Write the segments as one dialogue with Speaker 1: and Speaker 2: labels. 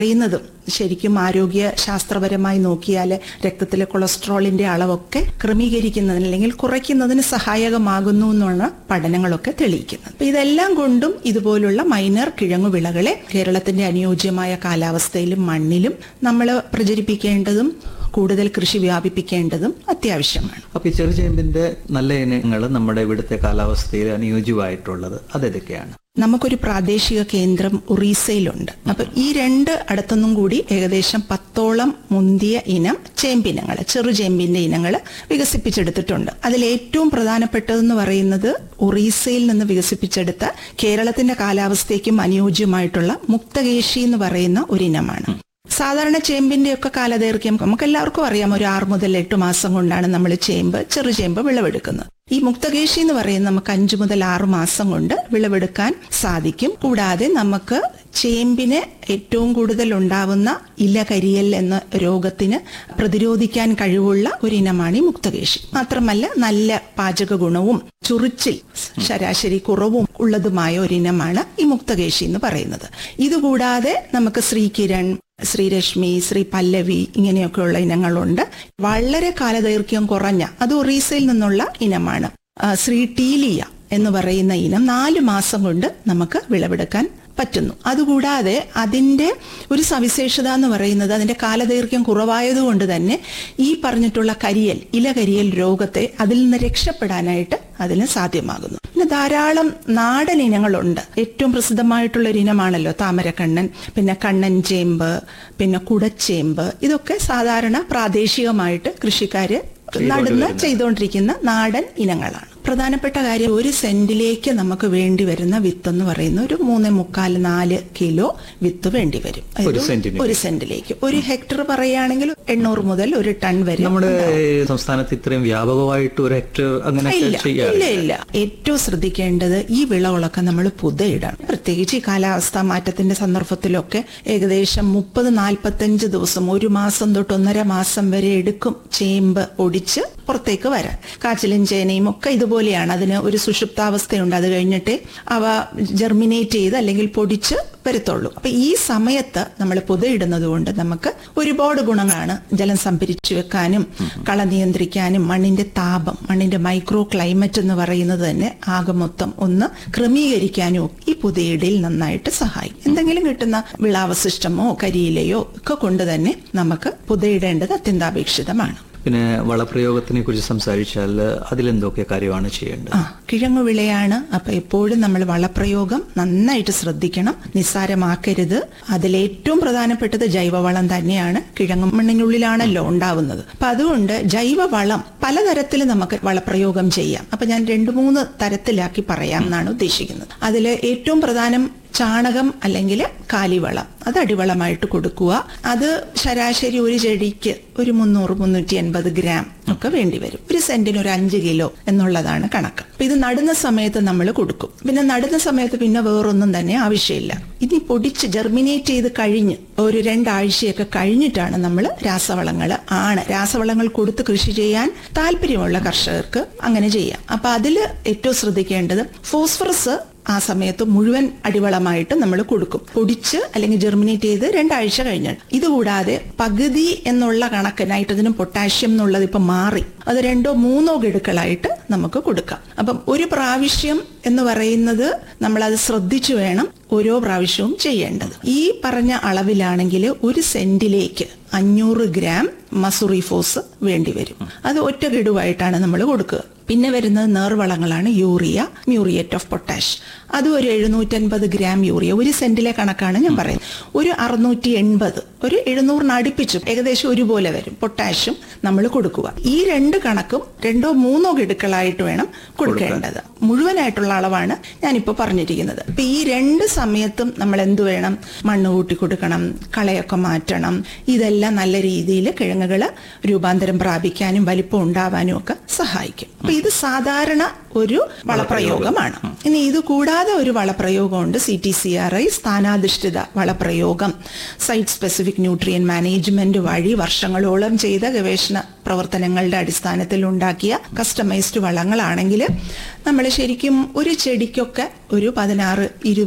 Speaker 1: അറിയുന്നതും ശരിക്കും ആരോഗ്യ ശാസ്ത്രപരമായി നോക്കിയാൽ രക്തത്തിലെ കൊളസ്ട്രോളിന്റെ അളവൊക്കെ ക്രമീകരിക്കുന്നതിന് അല്ലെങ്കിൽ കുറയ്ക്കുന്നതിന് സഹായകമാകുന്നു എന്നുള്ള പഠനങ്ങളൊക്കെ തെളിയിക്കുന്നത് അപ്പൊ ഇതെല്ലാം കൊണ്ടും ഇതുപോലുള്ള മൈനർ കിഴങ്ങുവിളകളെ കേരളത്തിന്റെ അനുയോജ്യമായ കാലാവസ്ഥയിലും മണ്ണിലും നമ്മൾ പ്രചരിപ്പിക്കേണ്ടതും കൂടുതൽ കൃഷി വ്യാപിപ്പിക്കേണ്ടതും അത്യാവശ്യമാണ്
Speaker 2: അപ്പൊ ഈ ചെറുചേമ്പിന്റെ നല്ല ഇനങ്ങൾ നമ്മുടെ ഇവിടുത്തെ കാലാവസ്ഥയിൽ അനുയോജ്യമായിട്ടുള്ളത് അതെതൊക്കെയാണ്
Speaker 1: നമുക്കൊരു പ്രാദേശിക കേന്ദ്രം ഒറീസയിലുണ്ട് അപ്പൊ ഈ രണ്ട് അടുത്തൊന്നും കൂടി ഏകദേശം പത്തോളം മുന്തിയ ഇനം ചേമ്പിനങ്ങൾ ചെറുചേമ്പിന്റെ ഇനങ്ങൾ വികസിപ്പിച്ചെടുത്തിട്ടുണ്ട് അതിൽ ഏറ്റവും പ്രധാനപ്പെട്ടതെന്ന് പറയുന്നത് ഒറീസയിൽ നിന്ന് വികസിപ്പിച്ചെടുത്ത കേരളത്തിന്റെ കാലാവസ്ഥയ്ക്കും അനുയോജ്യമായിട്ടുള്ള മുക്തകേശി എന്ന് പറയുന്ന ഒരു ഇനമാണ് സാധാരണ ചേമ്പിന്റെ ഒക്കെ കാലദൈർഘ്യം നമുക്ക് എല്ലാവർക്കും അറിയാം ഒരു ആറ് മുതൽ എട്ട് മാസം കൊണ്ടാണ് നമ്മൾ ചേമ്പ് ചെറുചേമ്പ് വിളവെടുക്കുന്നത് ഈ മുക്തകേശി എന്ന് പറയുന്നത് നമുക്ക് അഞ്ചു മുതൽ ആറ് മാസം കൊണ്ട് വിളവെടുക്കാൻ സാധിക്കും കൂടാതെ നമുക്ക് ചേമ്പിന് ഏറ്റവും കൂടുതൽ ഉണ്ടാവുന്ന ഇലകരിയൽ എന്ന രോഗത്തിന് പ്രതിരോധിക്കാൻ കഴിവുള്ള ഒരു ഇനമാണ് ഈ മുക്തകേശി മാത്രമല്ല നല്ല പാചക ഗുണവും ചുറിച്ചിൽ ശരാശരി കുറവും ഉള്ളതുമായ ഒരു ഇനമാണ് ഈ മുക്തകേശി എന്ന് പറയുന്നത് ഇതുകൂടാതെ നമുക്ക് ശ്രീകിരൺ ശ്രീരശ്മി ശ്രീ പല്ലവി ഇങ്ങനെയൊക്കെയുള്ള ഇനങ്ങളുണ്ട് വളരെ കാലദൈർഘ്യം കുറഞ്ഞ അത് ഒറീസയിൽ നിന്നുള്ള ഇനമാണ് ആ, ശ്രീ ടീലിയ എന്ന് പറയുന്ന ഇനം നാല് മാസം കൊണ്ട് നമുക്ക് വിളവെടുക്കാൻ പറ്റുന്നു അതുകൂടാതെ അതിന്റെ ഒരു സവിശേഷത എന്ന് പറയുന്നത് അതിന്റെ കാലദൈർഘ്യം കുറവായതുകൊണ്ട് തന്നെ ഈ പറഞ്ഞിട്ടുള്ള കരിയൽ ഇലകരിയൽ രോഗത്തെ അതിൽ നിന്ന് രക്ഷപ്പെടാനായിട്ട് അതിന് സാധ്യമാകുന്നു പിന്നെ ധാരാളം നാടൻ ഇനങ്ങളുണ്ട് ഏറ്റവും പ്രസിദ്ധമായിട്ടുള്ള ഒരു ഇനമാണല്ലോ താമരക്കണ്ണൻ പിന്നെ കണ്ണൻ ചേമ്പ് പിന്നെ കുടച്ചേമ്പ് ഇതൊക്കെ സാധാരണ പ്രാദേശികമായിട്ട് കൃഷിക്കാര് നടുന്ന ചെയ്തുകൊണ്ടിരിക്കുന്ന നാടൻ ഇനങ്ങളാണ് പ്രധാനപ്പെട്ട കാര്യം ഒരു സെന്റിലേക്ക് നമുക്ക് വേണ്ടി വരുന്ന വിത്ത് എന്ന് പറയുന്ന ഒരു മൂന്നേ മുക്കാൽ നാല് കിലോ വിത്ത് വേണ്ടി വരും
Speaker 2: ഒരു
Speaker 1: അതായത്
Speaker 2: സെന്റിന്?
Speaker 1: ഒരു സെന്റിലേക്ക് ഒരു ഹെക്ടർ പറയുകയാണെങ്കിൽ എണ്ണൂറ് മുതൽ ഒരു ടൺ വരെ
Speaker 2: നമ്മുടെ സംസ്ഥാനത്ത് ഇത്രയും വ്യാപകമായിട്ട് ഒരു ഹെക്ടർ അങ്ങനെയൊക്കെ
Speaker 1: ഇല്ല ഇല്ല
Speaker 2: ചെയ്യാറില്ല
Speaker 1: ഇല്ല ഏറ്റവും ശ്രദ്ധിക്കേണ്ടത് ഈ വിളകളൊക്കെ നമ്മൾ പുതയിടണം പ്രത്യേകിച്ച് ഈ കാലാവസ്ഥാ മാറ്റത്തിന്റെ സന്ദർഭത്തിലൊക്കെ ഏകദേശം മുപ്പത് നാൽപ്പത്തഞ്ച് ദിവസം ഒരു മാസം തൊട്ട് ഒന്നര മാസം വരെ എടുക്കും ചേമ്പ് ഒടിച്ച് പുറത്തേക്ക് വരാൻ കാച്ചിലും ചേനയും ഒക്കെ ഇതുപോലെയാണ് അതിന് ഒരു സുഷുപ്താവസ്ഥയുണ്ട് അത് കഴിഞ്ഞിട്ട് അവ ജെർമിനേറ്റ് ചെയ്ത് അല്ലെങ്കിൽ പൊടിച്ച് വരത്തുള്ളൂ അപ്പൊ ഈ സമയത്ത് നമ്മൾ പുതയിടുന്നത് കൊണ്ട് നമുക്ക് ഒരുപാട് ഗുണങ്ങളാണ് ജലം സംഭരിച്ചു വെക്കാനും കള നിയന്ത്രിക്കാനും മണ്ണിന്റെ താപം മണ്ണിന്റെ മൈക്രോ ക്ലൈമറ്റ് എന്ന് പറയുന്നത് തന്നെ ആകെ മൊത്തം ഒന്ന് ക്രമീകരിക്കാനും ഈ പുതയിടയിൽ നന്നായിട്ട് സഹായിക്കും എന്തെങ്കിലും കിട്ടുന്ന വിളാവശിഷ്ടമോ കരിയിലയോ ഒക്കെ കൊണ്ട് തന്നെ നമുക്ക് പുതയിടേണ്ടത് അത്യന്താപേക്ഷിതമാണ്
Speaker 2: പിന്നെ വളപ്രയോഗത്തിനെ കുറിച്ച് സംസാരിച്ചാൽ അതിലെന്തൊക്കെ കാര്യമാണ് ചെയ്യേണ്ടത്
Speaker 1: ആ കിഴങ്ങു വിളയാണ് അപ്പൊ എപ്പോഴും നമ്മൾ വളപ്രയോഗം നന്നായിട്ട് ശ്രദ്ധിക്കണം നിസ്സാരമാക്കരുത് അതിലേറ്റവും പ്രധാനപ്പെട്ടത് ജൈവവളം തന്നെയാണ് കിഴങ്ങു മണ്ണിനുള്ളിലാണല്ലോ ഉണ്ടാവുന്നത് അപ്പൊ അതുകൊണ്ട് ജൈവവളം പലതരത്തിൽ നമുക്ക് വളപ്രയോഗം ചെയ്യാം അപ്പൊ ഞാൻ രണ്ടു മൂന്ന് തരത്തിലാക്കി പറയാം എന്നാണ് ഉദ്ദേശിക്കുന്നത് അതിൽ ഏറ്റവും പ്രധാനം ചാണകം അല്ലെങ്കിൽ കാലിവളം അത് അടിവളമായിട്ട് കൊടുക്കുക അത് ശരാശരി ഒരു ചെടിക്ക് ഒരു മുന്നൂറ് മുന്നൂറ്റി എൺപത് ഗ്രാം ഒക്കെ വേണ്ടി വരും ഒരു സെന്റിന് ഒരു അഞ്ച് കിലോ എന്നുള്ളതാണ് കണക്ക് അപ്പൊ ഇത് നടുന്ന സമയത്ത് നമ്മൾ കൊടുക്കും പിന്നെ നടുന്ന സമയത്ത് പിന്നെ വേറൊന്നും തന്നെ ആവശ്യമില്ല ഇനി പൊടിച്ച് ജെർമിനേറ്റ് ചെയ്ത് കഴിഞ്ഞ് ഒരു രണ്ടാഴ്ചയൊക്കെ കഴിഞ്ഞിട്ടാണ് നമ്മൾ രാസവളങ്ങൾ ആണ് രാസവളങ്ങൾ കൊടുത്ത് കൃഷി ചെയ്യാൻ താല്പര്യമുള്ള കർഷകർക്ക് അങ്ങനെ ചെയ്യാം അപ്പൊ അതിൽ ഏറ്റവും ശ്രദ്ധിക്കേണ്ടത് ഫോസ്ഫറസ് ആ സമയത്ത് മുഴുവൻ അടിവളമായിട്ട് നമ്മൾ കൊടുക്കും പൊടിച്ച് അല്ലെങ്കിൽ ജെർമിനേറ്റ് ചെയ്ത് രണ്ടാഴ്ച കഴിഞ്ഞിട്ട് ഇതുകൂടാതെ പകുതി എന്നുള്ള കണക്ക് നൈട്രജനും പൊട്ടാഷ്യം എന്നുള്ളത് ഇപ്പൊ മാറി അത് രണ്ടോ മൂന്നോ ഗഡുക്കളായിട്ട് നമുക്ക് കൊടുക്കാം അപ്പം ഒരു പ്രാവശ്യം എന്ന് പറയുന്നത് നമ്മൾ അത് ശ്രദ്ധിച്ചു വേണം ഓരോ പ്രാവശ്യവും ചെയ്യേണ്ടത് ഈ പറഞ്ഞ അളവിലാണെങ്കിൽ ഒരു സെന്റിലേക്ക് അഞ്ഞൂറ് ഗ്രാം മസുറിഫോസ് വേണ്ടി വരും അത് ഒറ്റ ഗഡുവായിട്ടാണ് നമ്മൾ കൊടുക്കുക പിന്നെ വരുന്നത് നേർവളങ്ങളാണ് യൂറിയ മ്യൂറിയേറ്റ് ഓഫ് പൊട്ടാഷ് അതും ഒരു എഴുന്നൂറ്റൻപത് ഗ്രാം യൂറിയ ഒരു സെന്റിലെ കണക്കാണ് ഞാൻ പറയുന്നത് ഒരു അറുന്നൂറ്റി എൺപത് ഒരു എഴുന്നൂറിന് അടുപ്പിച്ചു ഏകദേശം ഒരുപോലെ വരും പൊട്ടാഷും നമ്മൾ കൊടുക്കുക ഈ രണ്ട് കണക്കും രണ്ടോ മൂന്നോ ഗഡുക്കളായിട്ട് വേണം കൊടുക്കേണ്ടത് മുഴുവനായിട്ടുള്ള അളവാണ് ഞാനിപ്പോൾ പറഞ്ഞിരിക്കുന്നത് അപ്പൊ ഈ രണ്ട് സമയത്തും നമ്മൾ എന്ത് വേണം മണ്ണ് കൂട്ടി കൊടുക്കണം കളയൊക്കെ മാറ്റണം ഇതെല്ലാം നല്ല രീതിയിൽ കിഴങ്ങുകൾ രൂപാന്തരം പ്രാപിക്കാനും വലിപ്പം ഉണ്ടാവാനും ഒക്കെ സഹായിക്കും അപ്പൊ ഇത് സാധാരണ ഒരു വളപ്രയോഗമാണ് ഇനി ഇത് കൂടാതെ ഒരു വളപ്രയോഗമുണ്ട് C T C R I സ്ഥാനാധിഷ്ഠിത വളപ്രയോഗം സൈറ്റ് സ്പെസിഫിക് ന്യൂട്രിയൻ മാനേജ്മെന്റ് വഴി വർഷങ്ങളോളം ചെയ്ത ഗവേഷണ പ്രവർത്തനങ്ങളുടെ അടിസ്ഥാനത്തിൽ ഉണ്ടാക്കിയ കസ്റ്റമൈസ്ഡ് വളങ്ങളാണെങ്കിൽ നമ്മൾ ശരിക്കും ഒരു ചെടിക്കൊക്കെ ഒരു പതിനാറ് ഇരുപത് ഗ്രാം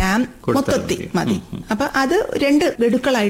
Speaker 1: ഗ്രാം
Speaker 2: കൊടുത്താൽ
Speaker 1: മൊത്തത്തിൽ മതി അപ്പൊ അത് രണ്ട് ഗഡുക്കളായിട്ട്